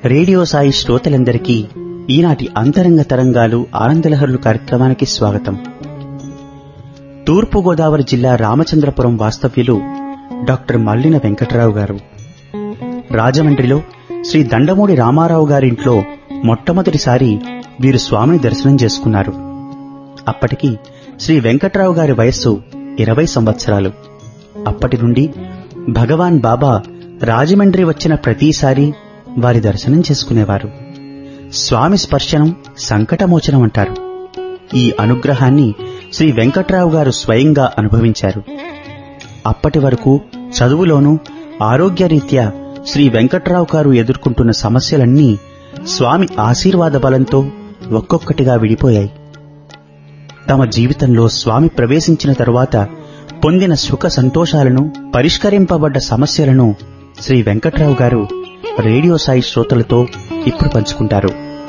Radio Sai శ్రోతలందరికీ ఈనాటి అంతరంగ తరంగాలు ఆనందలహరులు కార్యక్రమానికి స్వాగతం తూర్పుగోదావరి జిల్లా రామచంద్రపురం వాస్తవ్యులు డాక్టర్ మల్లిన వెంకటరావు గారు రాజమండ్రిలో శ్రీ దండమూడి రామారావు గారింట్లో మొట్టమొదటిసారి వీరు స్వామిని దర్శనం చేసుకున్నారు అప్పటికి శ్రీ వెంకట్రావు గారి వయస్సు ఇరవై సంవత్సరాలు అప్పటి నుండి భగవాన్ బాబా రాజమండ్రి వచ్చిన ప్రతిసారి వారి దర్శనం చేసుకునేవారు స్వామి స్పర్శనం సంకటమోచనం అంటారు ఈ అనుగ్రహాన్ని శ్రీ వెంకట్రావు గారు స్వయంగా అనుభవించారు అప్పటి వరకు చదువులోనూ ఆరోగ్యరీత్యా శ్రీ వెంకట్రావు గారు ఎదుర్కొంటున్న సమస్యలన్నీ స్వామి ఆశీర్వాద బలంతో ఒక్కొక్కటిగా విడిపోయాయి తమ జీవితంలో స్వామి ప్రవేశించిన తరువాత పొందిన సుఖ సంతోషాలను పరిష్కరింపబడ్డ సమస్యలను శ్రీ వెంకట్రావు గారు రేడియో సాయి శ్రోతలతో ఇప్పుడు పంచుకుంటారు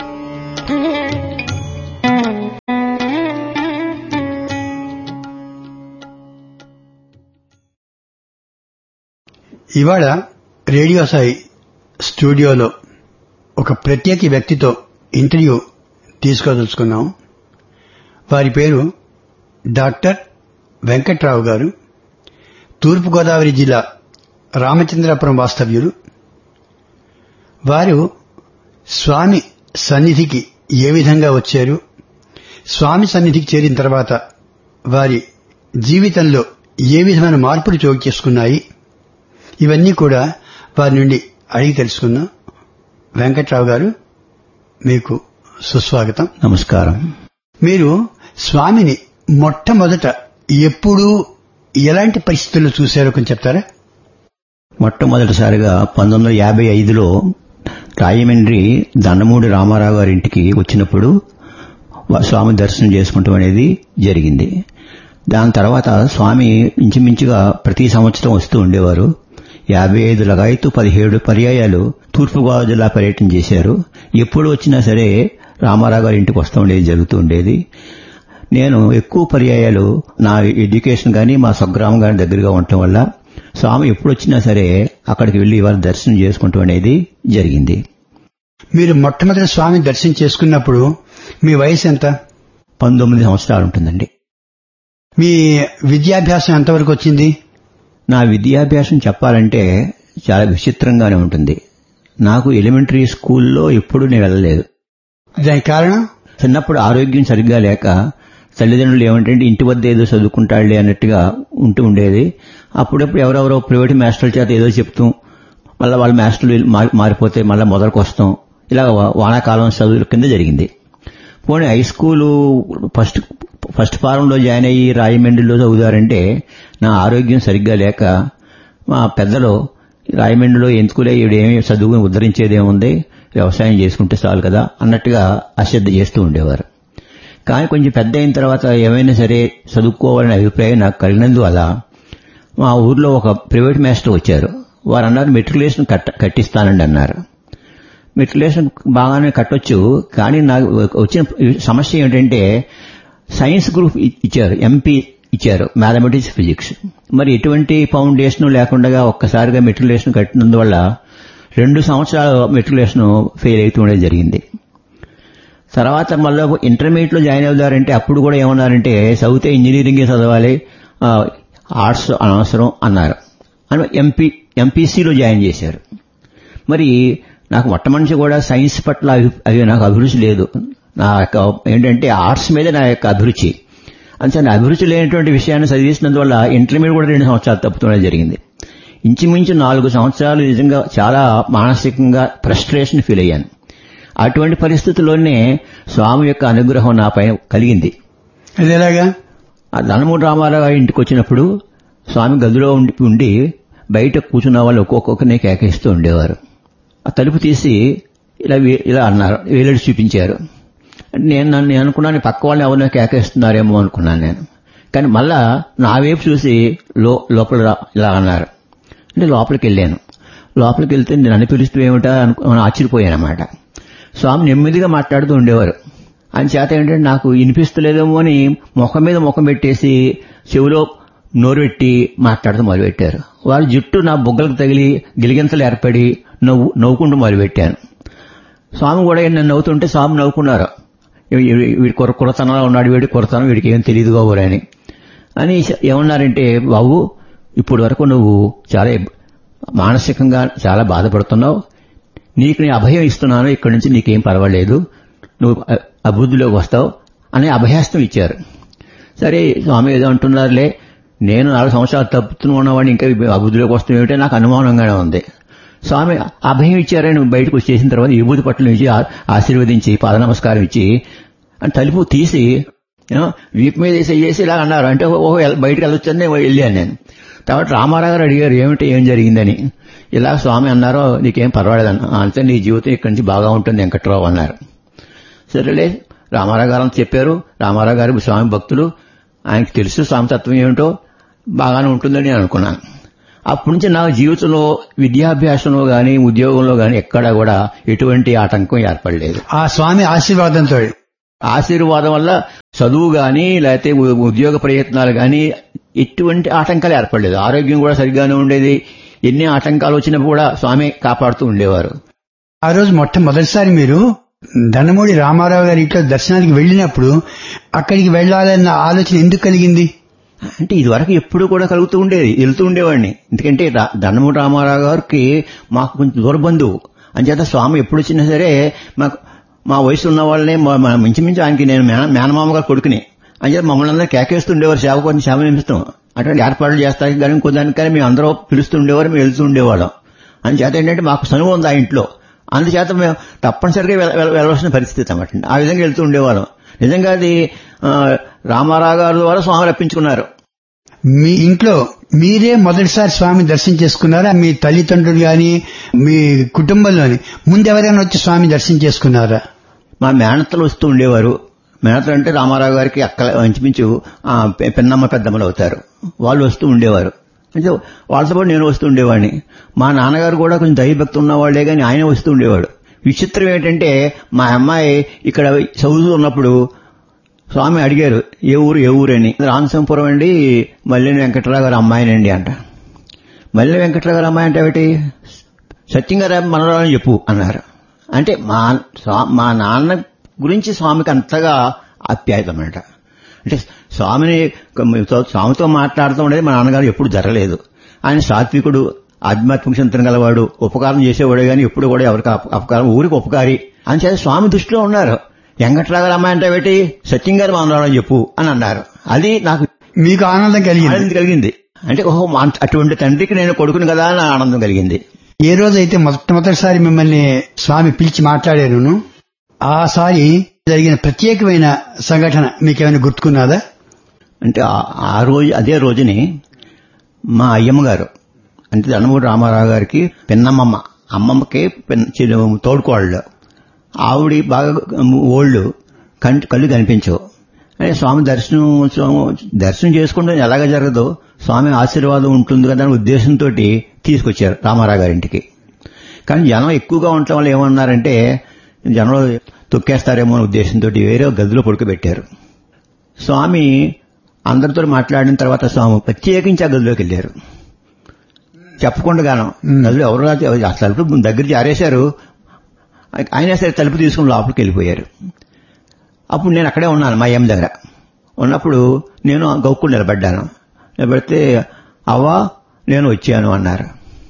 ఇవాళ రేడియో సాయి స్టూడియోలో ఒక ప్రత్యేక వ్యక్తితో ఇంటర్వ్యూ తీసుకోదలుచుకున్నాం వారి పేరు డాక్టర్ వెంకట్రావు గారు తూర్పుగోదావరి జిల్లా రామచంద్రపురం వాస్తవ్యులు వారు స్వామి సన్నిధికి ఏ విధంగా వచ్చారు స్వామి సన్నిధికి చేరిన తర్వాత వారి జీవితంలో ఏ విధమైన మార్పులు చోటు చేసుకున్నాయి ఇవన్నీ కూడా వారి నుండి అడిగి తెలుసుకుందాం వెంకట్రావు గారు మీకు సుస్వాగతం నమస్కారం మీరు స్వామిని మొట్టమొదట ఎప్పుడు ఎలాంటి పరిస్థితుల్లో చూశారో కొంచెం చెప్తారా మొట్టమొదటిసారిగా పంతొమ్మిది వందల యాభై ఐదులో రాయమండ్రి దండమూడి రామారావు గారి ఇంటికి వచ్చినప్పుడు వా- స్వామి దర్శనం చేసుకుంటాం అనేది జరిగింది దాని తర్వాత స్వామి ఇంచుమించుగా ప్రతి సంవత్సరం వస్తూ ఉండేవారు యాభై ఐదు లగాయతు పదిహేడు పర్యాయాలు తూర్పుగోదావరి జిల్లా పర్యటన చేశారు ఎప్పుడు వచ్చినా సరే రామారావు గారి ఇంటికి వస్తూ ఉండేది జరుగుతూ ఉండేది నేను ఎక్కువ పర్యాయాలు నా ఎడ్యుకేషన్ కానీ మా స్వగ్రామం కానీ దగ్గరగా ఉండటం వల్ల స్వామి ఎప్పుడు వచ్చినా సరే అక్కడికి వెళ్లి వారి దర్శనం చేసుకుంటాం అనేది జరిగింది మీరు మొట్టమొదటి స్వామిని దర్శనం చేసుకున్నప్పుడు మీ వయసు ఎంత పంతొమ్మిది సంవత్సరాలు ఉంటుందండి మీ విద్యాభ్యాసం ఎంతవరకు వచ్చింది నా విద్యాభ్యాసం చెప్పాలంటే చాలా విచిత్రంగానే ఉంటుంది నాకు ఎలిమెంటరీ స్కూల్లో ఎప్పుడు నేను వెళ్ళలేదు దానికి కారణం చిన్నప్పుడు ఆరోగ్యం సరిగ్గా లేక తల్లిదండ్రులు ఏమంటే ఇంటి వద్ద ఏదో చదువుకుంటాడులే అన్నట్టుగా ఉంటూ ఉండేది అప్పుడప్పుడు ఎవరెవరో ప్రైవేట్ మాస్టర్ల చేత ఏదో చెప్తూ మళ్ళీ వాళ్ళ మాస్టర్లు మారి- మారిపోతే మళ్ళీ మొదలకు వస్తాం ఇలా వా- వానాకాలం చదువుల కింద జరిగింది పోనీ హై స్కూలు ఫస్ట్ ఫస్ట్ ఫారంలో జాయిన్ అయ్యి రాయమండ్రిలో చదువుతారంటే నా ఆరోగ్యం సరిగ్గా లేక మా పెద్దలు రాయమండ్రిలో ఎందుకులే ఈవిడేమి చదువుకుని ఉద్ధరించేదేముంది వ్యవసాయం చేసుకుంటే చాలు కదా అన్నట్టుగా అశ్రద్ధ చేస్తూ ఉండేవారు కానీ కొంచెం పెద్ద అయిన తర్వాత ఏమైనా సరే చదువుకోవాలనే అభిప్రాయం నాకు కలిగినందు అలా మా ఊర్లో ఒక ప్రైవేట్ మాస్టర్ వచ్చారు వారు అన్నారు మెట్రికులేషన్ కట్ట కట్టిస్తానండి అన్నారు మెట్రికులేషన్ బాగానే కట్టొచ్చు కానీ నాకు వచ్చిన సమస్య ఏంటంటే సైన్స్ గ్రూప్ ఇ- ఇచ్చారు ఎంపీ ఇచ్చారు మ్యాథమెటిక్స్ ఫిజిక్స్ మరి ఎటువంటి ఫౌండేషన్ లేకుండా ఒక్కసారిగా మెట్రికులేషన్ కట్టినందువల్ల రెండు సంవత్సరాలు మెట్రికులేషన్ ఫెయిల్ అవుతుండే జరిగింది తర్వాత మళ్ళీ ఇంటర్మీడియట్లో జాయిన్ అవుతారంటే అప్పుడు కూడా ఏమన్నారంటే చదివితే ఇంజనీరింగే చదవాలి ఆ, ఆర్ట్స్ అనవసరం అన్నారు అని ఎంపీ ఎంపీసీలో జాయిన్ చేశారు మరి నాకు మొట్టమొదటి కూడా సైన్స్ పట్ల అభి- అవి నాకు అభిరుచి లేదు నా యొక్క ఏంటంటే ఆర్ట్స్ మీద నా యొక్క అభిరుచి అంతే అభిరుచి లేనటువంటి విషయాన్ని చదివిస్తున్నందువల్ల ఇంటర్మీడియట్ కూడా రెండు సంవత్సరాలు తప్పుతూనే జరిగింది ఇంచుమించు నాలుగు సంవత్సరాలు నిజంగా చాలా మానసికంగా ఫ్రస్ట్రేషన్ ఫీల్ అయ్యాను అటువంటి పరిస్థితుల్లోనే స్వామి యొక్క అనుగ్రహం నాపై కలిగింది అది ఎలాగా ఆ ధనమూడి రామారావు గారి ఇంటికి వచ్చినప్పుడు స్వామి గదిలో ఉండి ఉండి బయట కూర్చున్న వాళ్ళు ఒక్కొక్కరిని కేకేస్తూ ఉండేవారు ఆ తలుపు తీసి ఇలా వే- ఇలా అన్నారు వేలడి చూపించారు నేను నన్ను నేను అనుకున్నాను పక్క వాళ్ళని ఎవరినో కేకేస్తున్నారేమో అనుకున్నాను నేను కానీ మళ్ళా నా వైపు చూసి లో లోపల రా- ఇలా అన్నారు అంటే లోపలికి వెళ్ళాను లోపలికి వెళ్తే నేను నన్ను పిలుస్తూ ఏమిటా అనుకు ఆశ్చర్యపోయానమాట స్వామి నెమ్మదిగా మాట్లాడుతూ ఉండేవారు అని చేత ఏంటంటే నాకు వినిపిస్తలేదేమో అని ముఖం మీద ముఖం పెట్టేసి చెవిలో నోరు పెట్టి మాట్లాడుతూ మొదలుపెట్టారు వారి జుట్టు నా బుగ్గలకు తగిలి గిలిగింతలు ఏర్పడి నవ్వు నవ్వుకుంటూ మొదలుపెట్టాను స్వామి కూడా నన్ను నవ్వుతుంటే స్వామి నవ్వుకున్నారు వీ- వీ- వీడి కొర కురతనంలో ఉన్నాడు వీడి కురతనం వీడికి ఏం తెలియదు అని అని ఏమన్నారంటే బాబు ఇప్పుడు వరకు నువ్వు చాలా ఇబ్- మానసికంగా చాలా బాధపడుతున్నావు నీకు నేను అభయం ఇస్తున్నాను ఇక్కడి నుంచి నీకేం పర్వాలేదు నువ్వు అ- అభివృద్ధిలోకి వస్తావు అనే అభయాస్తం ఇచ్చారు సరే స్వామి ఏదో అంటున్నారులే నేను నాలుగు సంవత్సరాలు తప్పుతూ ఉన్నవాడిని ఇంకా అభివృద్ధిలోకి వస్తాం ఏమిటో నాకు అనుమానంగానే ఉంది స్వామి అభయం ఇచ్చారని బయటకు వచ్చేసిన తర్వాత విభూతి పట్టణం ఇచ్చి ఆ- ఆశీర్వదించి పాద నమస్కారం ఇచ్చి అని తలుపు తీసి you know, వీపు మీద వేసి చేసి ఇలా అన్నారు అంటే ఓహో ఎల్- బయటకు వెళ్ళొచ్చని నేను వెళ్ళాను నేను తర్వాత రామారావు గారు అడిగారు ఏమిటి ఏం జరిగిందని ఇలా స్వామి అన్నారో నీకేం పర్వాలేదు అన్న అంతే నీ జీవితం ఇక్కడి నుంచి బాగా ఉంటుంది వెంకట్రావు అన్నారు సరేలే రామారావు గారు అని చెప్పారు రామారావు గారు స్వామి భక్తులు ఆయనకి తెలుసు స్వామి తత్వం ఏమిటో బాగానే ఉంటుందని నేను అనుకున్నాను అప్పటి నుంచి నా జీవితంలో విద్యాభ్యాసంలో గాని ఉద్యోగంలో గాని ఎక్కడా కూడా ఎటువంటి ఆటంకం ఏర్పడలేదు ఆ స్వామి ఆశీర్వాదంతో ఆశీర్వాదం వల్ల చదువు గాని లేకపోతే ఉ- ఉద్యోగ ప్రయత్నాలు గాని ఎటువంటి ఆటంకాలు ఏర్పడలేదు ఆరోగ్యం కూడా సరిగ్గానే ఉండేది ఎన్ని ఆటంకాలు వచ్చినప్పుడు కూడా స్వామి కాపాడుతూ ఉండేవారు ఆ రోజు మొట్టమొదటిసారి మీరు ధనమూడి రామారావు గారి ఇంట్లో దర్శనానికి వెళ్ళినప్పుడు అక్కడికి వెళ్ళాలన్న ఆలోచన ఎందుకు కలిగింది అంటే ఇదివరకు ఎప్పుడు కూడా కలుగుతూ ఉండేది వెళ్తూ ఉండేవాడిని ఎందుకంటే రా- దండమూడి రామారావు గారికి మాకు కొంచెం దూరబంధువు అంచేత స్వామి ఎప్పుడు వచ్చినా సరే మాకు మా వయసు ఉన్న వాళ్ళనే మా- మా మించుమించు ఆయనకి నేను మేన- మేనమామ గారు కొడుకుని అంచేత మమ్మల్ని అందరూ కేకేస్తూ ఉండేవారు సేవ కొంచెం సేవ నిమిస్తాం అటువంటి ఏర్పాట్లు చేస్తానికి కానీ ఇంకోదానికి కానీ మేము అందరూ పిలుస్తూ ఉండేవారు మేము వెళ్తూ ఉండేవాళ్ళం అంచేత ఏంటంటే మాకు సనువు ఉంది ఆ ఇంట్లో అందుచేత మేము తప్పనిసరిగా వెల- వెల- వెళ్ళవలసిన పరిస్థితి అన్నమాట ఆ విధంగా వెళ్తూ ఉండేవాళ్ళం నిజంగా అది ఆ, రామారావు గారి ద్వారా స్వామి రప్పించుకున్నారు మీ ఇంట్లో మీరే మొదటిసారి స్వామి దర్శనం చేసుకున్నారా మీ తల్లిదండ్రులు గాని మీ కుటుంబంలోని ముందు ఎవరైనా వచ్చి స్వామి దర్శనం చేసుకున్నారా మా మేనత్తలు వస్తూ ఉండేవారు మేనత్తలు అంటే రామారావు గారికి అక్క ఇంచుమించు ఆ, పె- పెన్నమ్మ పెద్దమ్మలు అవుతారు వాళ్ళు వస్తూ ఉండేవారు అంటే వాళ్ళతో పాటు నేను వస్తూ ఉండేవాడిని మా నాన్నగారు కూడా కొంచెం దైవభక్తి ఉన్నవాళ్లే కానీ ఆయన వస్తూ ఉండేవాడు విచిత్రం ఏంటంటే మా అమ్మాయి ఇక్కడ చదువుతూ ఉన్నప్పుడు స్వామి అడిగారు ఏ ఊరు ఏ ఊరని రామసింపురం అండి మల్లిని వెంకటరావు గారు అమ్మాయినండి అంట మల్లి వెంకటరావు గారు అమ్మాయి అంటే ఏమిటి సత్యం గారు మనరావు అని చెప్పు అన్నారు అంటే మా స్వా- మా నాన్న గురించి స్వామికి అంతగా ఆప్యాయత అన్నమాట అంటే స్వామిని స్వామితో మాట్లాడుతూ ఉండేది మా నాన్నగారు ఎప్పుడు జరగలేదు ఆయన సాత్వికుడు ఆధ్యాత్మిక చింతన గలవాడు ఉపకారం చేసేవాడు కానీ ఎప్పుడు కూడా ఎవరికి అప- అపకారం ఊరికి ఉపకారి అని చేత స్వామి దృష్టిలో ఉన్నారు వెంకట్రావు గారు అమ్మాయి అంటే ఏమిటి సత్యం గారు మనరావు అని చెప్పు అని అన్నారు అది నాకు మీకు ఆనందం కలిగింది ఆనందం కలిగింది అంటే ఓహో మా- అటువంటి తండ్రికి నేను కొడుకుని కదా అని ఆనందం కలిగింది ఏ రోజైతే మొట్టమొదటిసారి మిమ్మల్ని స్వామి పిలిచి మాట్లాడాను ఆసారి జరిగిన ప్రత్యేకమైన సంఘటన మీకేమైనా గుర్తుకున్నదా అంటే ఆ- ఆ రోజు అదే రోజుని మా అయ్యమ్మ గారు అంటే దండమూడి రామారావు గారికి పిన్నమ్మమ్మ అమ్మమ్మకి పిన్న- చిన్న- తోడుకోళ్ళు ఆవిడ బాగా ఓల్డ్ కంటి కళ్ళు కనిపించవు అంటే స్వామి దర్శనం స్వామి- దర్శనం చేసుకుంటే ఎలాగ జరగదో స్వామి ఆశీర్వాదం ఉంటుంది కదా అనే ఉద్దేశంతో తీసుకొచ్చారు రామారావు గారింటికి కానీ జనం ఎక్కువగా ఉండటం వల్ల ఏమన్నారంటే జనం తొక్కేస్తారేమో అనే ఉద్దేశంతో వేరే ఒక గదిలో పడుకోబెట్టారు స్వామి అందరితో మాట్లాడిన తర్వాత స్వామి ప్రత్యేకించి ఆ గదిలోకి వెళ్ళారు చెప్పకుండా గానం మ్. గదిలో ఎవరు రాజు- ఆ తలుపు దగ్గర జారేశారు అయినా సరే తలుపు తీసుకుని లోపలికి వెళ్ళిపోయారు అప్పుడు నేను అక్కడే ఉన్నాను మా అమ్మ దగ్గర ఉన్నప్పుడు నేను గౌక్కులు నిలబడ్డాను నిలబడితే అవ్వా నేను వచ్చాను అన్నారు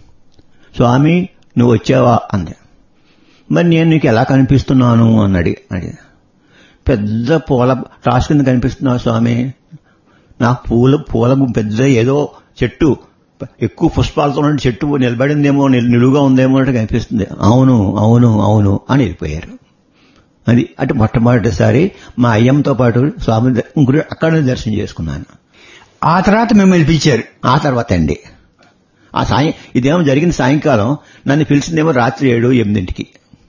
స్వామి నువ్వు వచ్చావా అంది మరి నేను నీకు ఎలా కనిపిస్తున్నాను అన్నది అది పెద్ద పూల రాసు కింద కనిపిస్తున్నావు స్వామి నాకు పూల పూల గు- పెద్ద ఏదో చెట్టు ఎక్కువ పుష్పాలతో ఉన్న చెట్టు నిలబడిందేమో నిల్- నిలువుగా ఉందేమో అన్నట్టు కనిపిస్తుంది అవును అవును అవును అని వెళ్ళిపోయారు అది అటు మొట్టమొదటిసారి మా అయ్యంతో పాటు స్వామి ద- గురి అక్కడ దర్శనం చేసుకున్నాను ఆ తర్వాత మిమ్మల్ని పిలిచారు ఆ తర్వాత అండి ఆ సాయం ఇదేమో జరిగిన సాయంకాలం నన్ను పిలిచిందేమో రాత్రి ఏడు ఎనిమిదింటికి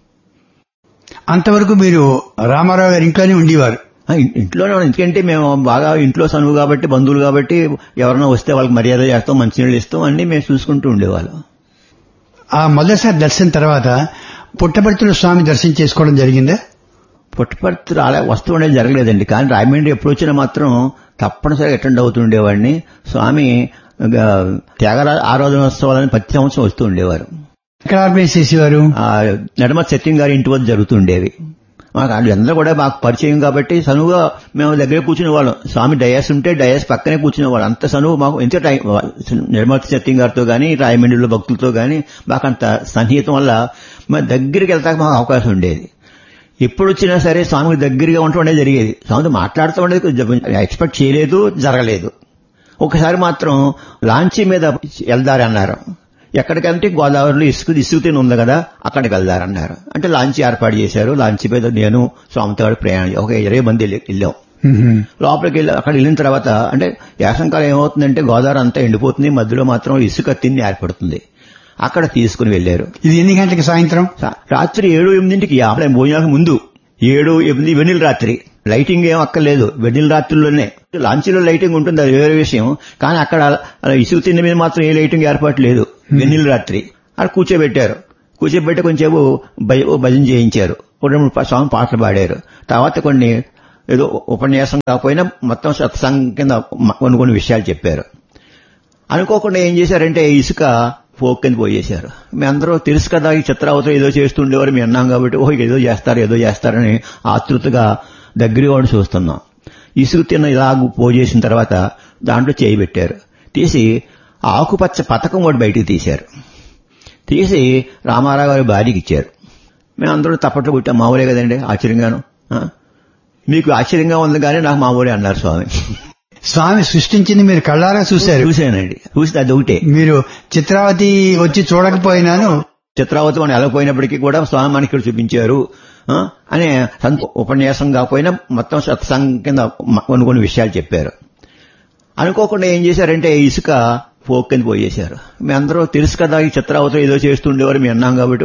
అంతవరకు మీరు రామారావు గారి ఇంట్లోనే ఉండేవారు ఆ, ఇన్- ఇంట్లోనే ఉన్నాం. ఎందుకంటే మేము బాగా ఇంట్లో సనువు కాబట్టి బంధువులు కాబట్టి ఎవరైనా వస్తే వాళ్ళకి మర్యాద చేస్తాం మంచినీళ్ళు ఇస్తాం అన్ని మేము చూసుకుంటూ ఉండేవాళ్ళం ఆ మొదటిసారి దర్శనం తర్వాత పుట్టపర్తిలో స్వామి దర్శనం చేసుకోవడం జరిగిందా పుట్టపర్తి రాలే వస్తూ ఉండేది జరగలేదండి కానీ రాయమండ్రి ఎప్పుడు వచ్చినా మాత్రం తప్పనిసరిగా అటెండ్ అవుతూ ఉండేవాడిని స్వామి ఆ, త్యాగరా ఆరాధనోత్సవాలని ప్రతి సంవత్సరం వస్తూ ఉండేవారు ఎక్కడ ఆర్గనైజ్ చేసేవారు ఆ నడమ సత్యం గారి ఇంటి వద్ద జరుగుతుండేవి మాకు అందరూ కూడా మాకు పరిచయం కాబట్టి సనువుగా మేము దగ్గర కూర్చునే వాళ్ళం స్వామి డయాస్ ఉంటే డయాస్ పక్కనే కూర్చునే వాళ్ళం అంత సనువు మాకు ఎంత టైం నిర్మల సత్యం గారితో గానీ రాయమండ్రిలో భక్తులతో గానీ మాకు అంత సన్నిహితం వల్ల మా దగ్గరికి వెళ్తాక మాకు అవకాశం ఉండేది ఎప్పుడు వచ్చినా సరే స్వామికి దగ్గరగా ఉండటం జరిగేది స్వామితో మాట్లాడుతూ ఉండేది ఎక్స్పెక్ట్ చేయలేదు జరగలేదు ఒకసారి మాత్రం లాంచీ మీద వెళ్దారు అన్నారు ఎక్కడికంటే గోదావరిలో ఇసుక ఇసుక తిని ఉంది కదా అక్కడికి వెళ్దారన్నారు అంటే లాంచీ ఏర్పాటు చేశారు లాంచీ మీద నేను స్వామితో పాటు ప్రయాణం ఒక ఇరవై మంది వెళ్ళి- వెళ్ళాం మ్మ్. లోపలికి వెళ్ళి అక్కడ వెళ్ళిన తర్వాత అంటే వేసంకాలం ఏమవుతుందంటే గోదావరి అంతా ఎండిపోతుంది మధ్యలో మాత్రం ఇసుక తిని ఏర్పడుతుంది అక్కడ తీసుకుని వెళ్లారు ఇది ఎన్ని గంటలకు సాయంత్రం సా- రాత్రి ఏడు ఎనిమిదింటికి అప్పుడే భోజనాలకు ముందు ఏడు ఎనిమిది వెన్నెల రాత్రి లైటింగ్ ఏం అక్కర్లేదు వెన్నెల రాత్రుల్లోనే లాంచీలో లైటింగ్ ఉంటుంది అది వేరే విషయం కానీ అక్కడ అలా ఇసుక తిండి మీద మాత్రం ఏ లైటింగ్ ఏర్పాటు లేదు వెన్నెల రాత్రి అక్కడ కూర్చోబెట్టారు కూర్చోబెట్టి కొంచెంసేపు భజ ఓ భజన చేయించారు ఒక రెండు మూడు సాంగ్ పాటలు పాడారు తర్వాత కొన్ని ఏదో ఉపన్యాసం కాకపోయినా మొత్తం సత్సంగం కింద మ- కొన్ని కొన్ని విషయాలు చెప్పారు అనుకోకుండా ఏం చేశారంటే ఇసుక ఫోక్ కింద పోయేశారు మేమందరూ తెలుసు కదా ఈ చిత్రావతం ఏదో చేస్తుండేవారు మేము అన్నాం కాబట్టి ఓహో ఏదో చేస్తారు ఏదో చేస్తారని ఆతృతగా దగ్గర వాడు చూస్తున్నాం ఇసుక తిన్న ఇలా పోజేసిన తర్వాత దాంట్లో చేయి పెట్టారు తీసి ఆకుపచ్చ పథకం ఒకటి బయటికి తీశారు తీసి రామారావు గారి భార్యకి ఇచ్చారు మేమందరూ తప్పట్లు కొట్టాం మామూలే కదండి ఆశ్చర్యంగాను ఆ? మీకు ఆశ్చర్యంగా ఉంది కానీ నాకు మామూలే అన్నారు స్వామి స్వామి సృష్టించింది మీరు కళ్ళారా చూశారు చూశానండి చూసి అది ఒకటే మీరు చిత్రావతి వచ్చి చూడకపోయినాను చిత్రావతి మనం వెళ్ళకపోయినప్పటికీ కూడా స్వామి మనకి ఇక్కడ చూపించారు ఆ, అనే సంత- ఉపన్యాసం కాకపోయినా మొత్తం సత్సంగం కింద మ- కొన్ని కొన్ని విషయాలు చెప్పారు అనుకోకుండా ఏం చేశారంటే ఇసుక ఫోక్ కింద పోయేశారు మేమందరూ తెలుసు కదా ఈ చిత్రావతం ఏదో చేస్తుండేవారు మేము అన్నాం కాబట్టి